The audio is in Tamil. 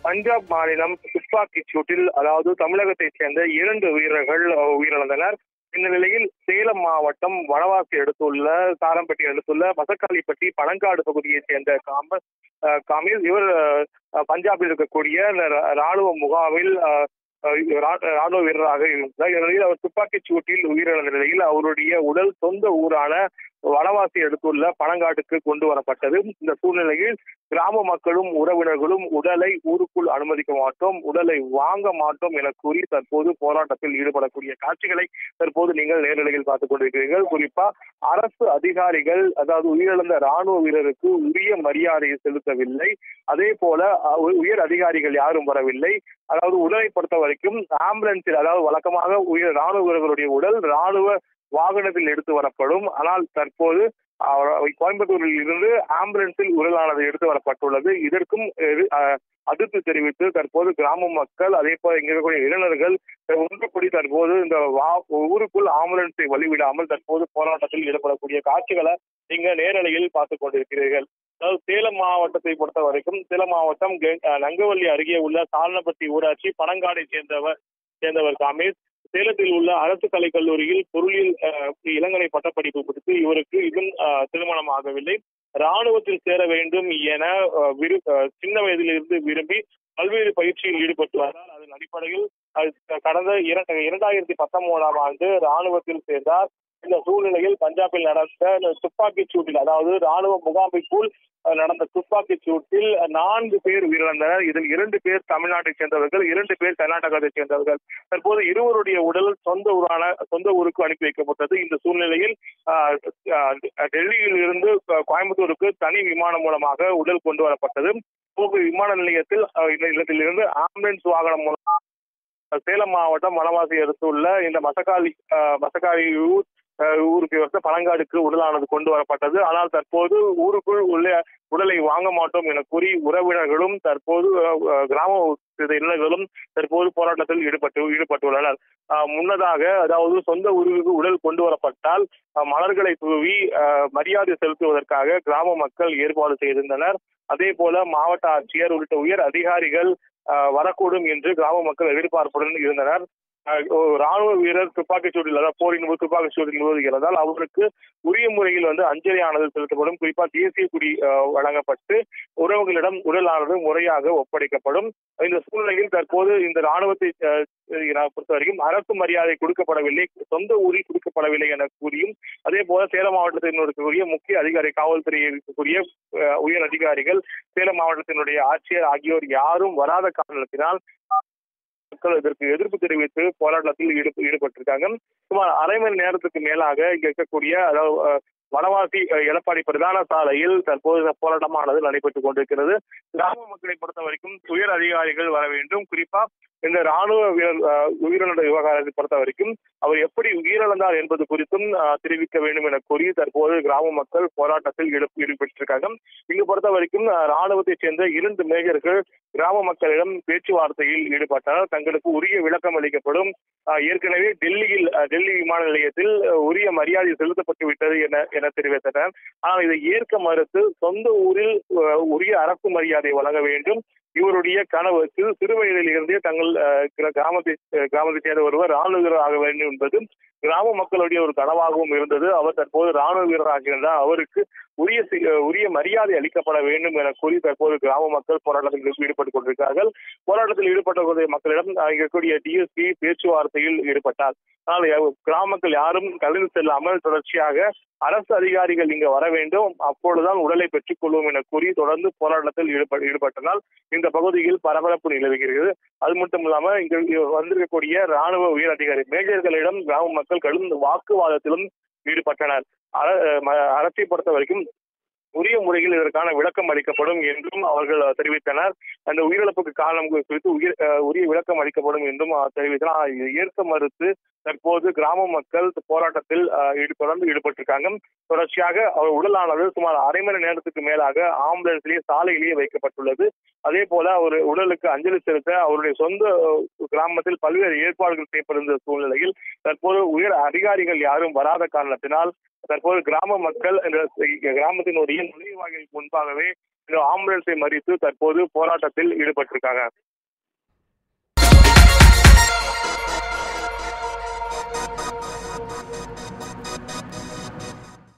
பஞ்சாப் மாநிலம் துப்பாக்கிச் சூட்டில் அதாவது தமிழகத்தைச் சேர்ந்த இரண்டு வீரர்கள் அஹ், உயிரிழந்தனர் இந்த நிலையில் சேலம் மாவட்டம் வனவாசி அடுத்துள்ள சாரம்பட்டி அடுத்துள்ள மசக்காளிப்பட்டி பழங்காடு பகுதியைச் சேர்ந்த காம அஹ், காமில் இவர் அஹ், பஞ்சாபில் இருக்கக்கூடிய ரா- ராணுவ முகாமில் அஹ், அஹ், ரா- ராணுவ வீரராக இருந்தார் இந்த நிலையில் அவர் துப்பாக்கிச் சூட்டில் உயிரிழந்த நிலையில் அவருடைய உடல் சொந்த ஊரான வனவாசி அடுத்துள்ள பழங்காட்டுக்கு கொண்டு வரப்பட்டது இந்த சூழ்நிலையில் கிராம மக்களும் உறவினர்களும் உடலை ஊருக்குள் அனுமதிக்க மாட்டோம் உடலை வாங்க மாட்டோம் என கூறி தற்போது போராட்டத்தில் ஈடுபடக்கூடிய காட்சிகளை தற்போது நீங்கள் நேரலையில் பார்த்துக் கொண்டிருக்கிறீர்கள் குறிப்பா அரசு அதிகாரிகள் அதாவது உயிரிழந்த ராணுவ வீரருக்கு உரிய மரியாதையை செலுத்தவில்லை அதே போல அஹ், உ- உயர் அதிகாரிகள் யாரும் வரவில்லை அதாவது உடலை பொறுத்த வரைக்கும் ஆம்புலன்ஸில் அதாவது வழக்கமாக உயர் ராணுவ வீரர்களுடைய உடல் ராணுவ வாகனத்தில் எடுத்து வரப்படும் ஆனால் தற்போது அவர் கோயம்புத்தூரில் இருந்து ஆம்புலன்ஸில் உடலானது எடுத்து வரப்பட்டுள்ளது இதற்கும் எதிர்- அஹ், அதிர்ச்சி தெரிவித்து தற்போது கிராம மக்கள் அதே போல இங்க இருக்கக்கூடிய இளைஞர்கள் ஒன்று கூடி தற்போது இந்த வா- ஊருக்குள் ஆம்புலன்ஸை வழிவிடாமல் தற்போது போராட்டத்தில் ஈடுபடக்கூடிய காட்சிகளை நீங்க நேரலையில் பார்த்துக் கொண்டிருக்கிறீர்கள் அதாவது சேலம் மாவட்டத்தை பொறுத்த வரைக்கும் சேலம் மாவட்டம் கெ- அஹ், நங்கவல்லி அருகே உள்ள சாரணப்பட்டி ஊராட்சி பனங்காடை சேர்ந்தவர் சேர்ந்தவர் காமேஷ் சேலத்தில் உள்ள அரசு கலைக் கல்லூரியில் பொருளியல் அஹ், இளங்கலை பட்டப்படிப்பு முடித்து இவருக்கு இன்னும் அஹ், திருமணம் ஆகவில்லை ராணுவத்தில் சேர வேண்டும் என அஹ், விரு அஹ், சின்ன வயதிலிருந்து விரும்பி பல்வேறு பயிற்சியில் ஈடுபட்டு வந்தார் அதன் அடிப்படையில் அது கடந்த இர- இரண்டாயிரத்தி பத்தொன்பதாம் ஆண்டு ராணுவத்தில் சேர்ந்தார் இந்த சூழ்நிலையில் பஞ்சாபில் நடந்த இந்த துப்பாக்கிச் சூட்டில் அதாவது ராணுவ முகாமைக்குள் அஹ், நடந்த துப்பாக்கிச் சூட்டில் நான்கு பேர் உயிரிழந்தனர் இதில் இரண்டு பேர் தமிழ்நாட்டைச் சேர்ந்தவர்கள் இரண்டு பேர் கர்நாடகாவைச் சேர்ந்தவர்கள் தற்போது இருவருடைய உடல் சொந்த ஊரான சொந்த ஊருக்கு அனுப்பி வைக்கப்பட்டது இந்த சூழ்நிலையில் ஆஹ், ஆஹ், டெல்லியில் இருந்து கோ- கோயம்புத்தூருக்கு தனி விமானம் மூலமாக உடல் கொண்டு வரப்பட்டது போகு விமான நிலையத்தில் ஆஹ், இந்த இல்லத்திலிருந்து ஆம்புலன்ஸ் வாகனம் மூலம் சேலம் மாவட்டம் வனவாசி அடுத்துள்ள இந்த மசக்காளி ஆஹ், மசக்காளி ஊர் ஆஹ், ஊருக்கு வந்து பழங்காடுக்கு உடலானது கொண்டு வரப்பட்டது ஆனால் தற்போது ஊருக்குள் உள்ள உடலை வாங்க மாட்டோம் என கூறி உறவினர்களும் தற்போது ஆஹ், ஆஹ், கிராம இளைஞர்களும் தற்போது போராட்டத்தில் ஈடுபட்டு ஈடுபட்டுள்ளனர் ஆஹ், முன்னதாக அதாவது சொந்த ஊருக்கு உடல் கொண்டு வரப்பட்டால் ஆஹ், மலர்களை தூவி ஆஹ், மரியாதை செலுத்துவதற்காக கிராம மக்கள் ஏற்பாடு செய்திருந்தனர் அதே போல மாவட்ட ஆட்சியர் உள்ளிட்ட உயர் அதிகாரிகள் ஆஹ், வரக்கூடும் என்று கிராம மக்கள் எதிர்பார்ப்புடன் இருந்தனர் ஆஹ், ஒரு ராணுவ வீரர் துப்பாக்கிச் சூட்டில் அதாவது போரின் போது துப்பாக்கிச் சூட்டில் உதவுகிறதால் அவருக்கு உரிய முறையில் வந்து அஞ்சலியானது செலுத்தப்படும் குறிப்பா தேசிய கொடி ஆஹ், வழங்கப்பட்டு உறவுகளிடம் உடலானது முறையாக ஒப்படைக்கப்படும் இந்த சூழ்நிலையில் தற்போது இந்த ராணுவத்தை ஆஹ், நான் பொறுத்த வரைக்கும் அரசு மரியாதை கொடுக்கப்படவில்லை சொந்த ஊரில் கொடுக்கப்படவில்லை என கூறியும் அதே போல சேலம் மாவட்டத்தில் இருக்கக்கூடிய முக்கிய அதிகாரி காவல்துறையில் இருக்கக்கூடிய அஹ், உயர் அதிகாரிகள் சேலம் மாவட்டத்தினுடைய ஆட்சியர் ஆகியோர் யாரும் வராத காரணத்தினால் மக்கள் இதற்கு எதிர்ப்பு தெரிவித்து போராட்டத்தில் ஈடுப- ஈடுபட்டிருக்காங்க சுமார் அரை மணி நேரத்துக்கு மேலாக இங்க இருக்கக்கூடிய அதாவது அஹ், வனவாசி அஹ், எடப்பாடி பிரதான சாலையில் தற்போது இந்த போராட்டமானது நடைபெற்றுக் கொண்டிருக்கிறது கிராம மக்களை பொறுத்த வரைக்கும் உயர் அதிகாரிகள் வர வேண்டும் குறிப்பா இந்த ராணுவ வீரர் அஹ், உயிரிழந்த விவகாரத்தை பொறுத்த வரைக்கும் அவர் எப்படி உயிரிழந்தார் என்பது குறித்தும் அஹ், தெரிவிக்க வேண்டும் என கூறி தற்போது கிராம மக்கள் போராட்டத்தில் ஈடு- ஈடுபட்டிருக்காங்க இங்கு பொறுத்த வரைக்கும் அஹ், ராணுவத்தைச் சேர்ந்த இரண்டு மேஜர்கள் கிராம மக்களிடம் பேச்சுவார்த்தையில் ஈடுபட்டனர் தங்களுக்கு உரிய விளக்கம் அளிக்கப்படும் அஹ், ஏற்கனவே டெல்லியில் அஹ், டெல்லி விமான நிலையத்தில் அஹ், உரிய மரியாதை செலுத்தப்பட்டு விட்டது என என தெரிவித்தனர் ஆனால் இதை ஏற்க மறுத்து சொந்த ஊரில் அஹ், உரிய அரசு மரியாதை வழங்க வேண்டும் இவருடைய கனவு சிறு சிறு வயதில் இருந்தே தங்கள் அஹ், கிர- கிராமத்தை அஹ், கிராமத்தைச் சேர்ந்த ஒருவர் ராணுவ வீரர் ஆக வேண்டும் என்பது கிராம மக்களுடைய ஒரு கனவாகவும் இருந்தது அவர் தற்போது ராணுவ வீரராக இருந்தால் அவருக்கு உரிய சி- அஹ், உரிய மரியாதை அளிக்கப்பட வேண்டும் என கூறி தற்போது கிராம மக்கள் போராட்டத்தில் ஈடுபட்டுக் கொண்டிருக்கிறார்கள் போராட்டத்தில் ஈடுபட்ட மக்களிடம் அஹ், இங்க இருக்கக்கூடிய டிஎஸ்பி பேச்சுவார்த்தையில் ஈடுபட்டார் ஆனால் யா- கிராம மக்கள் யாரும் கலந்து செல்லாமல் தொடர்ச்சியாக அரசு அதிகாரிகள் இங்க வர வேண்டும் அப்பொழுதுதான் உடலை பெற்றுக் கொள்வோம் என கூறி தொடர்ந்து போராட்டத்தில் ஈடுப- ஈடுபட்டனால் இந்த பகுதியில் பரபரப்பு நிலவுகிறது அது மட்டும் இல்லாம இங்க இங்க வந்திருக்கக்கூடிய ராணுவ உயர் அதிகாரி மேஜர்களிடம் கிராம மக்கள் கடும் வாக்குவாதத்திலும் ஈடுபட்டனர் அர- ம- அரசை பொறுத்த வரைக்கும் உரிய முறையில் இதற்கான விளக்கம் அளிக்கப்படும் என்றும் அவர்கள் அஹ், தெரிவித்தனர் அந்த உயிரிழப்புக்கு காரணம் குறித்து உயிர் அஹ், உரிய விளக்கம் அளிக்கப்படும் என்றும் அஹ், தெரிவித்தனர் ஆனால் இதை ஏற்க மறுத்து தற்போது கிராம மக்கள் போராட்டத்தில் அஹ், ஈடு- தொடர்ந்து ஈடுபட்டிருக்காங்க தொடர்ச்சியாக அவர் உடலானது சுமார் அரை மணி நேரத்துக்கு மேலாக ஆம்புலன்ஸ்லேயே சாலையிலேயே வைக்கப்பட்டுள்ளது அதே போல அவர் உடலுக்கு அஞ்சலி செலுத்த அவருடைய சொந்த அஹ், கிராமத்தில் பல்வேறு ஏற்பாடுகள் செய்யப்பட்டிருந்த சூழ்நிலையில் தற்போது உயர் அதிகாரிகள் யாரும் வராத காரணத்தினால் தற்போது கிராம மக்கள் இந்த கிராமத்தினுடைய நுழைவாயில் முன்பாகவே இந்த ஆம்புலன்ஸை மறித்து தற்போது போராட்டத்தில் ஈடுபட்டிருக்காங்க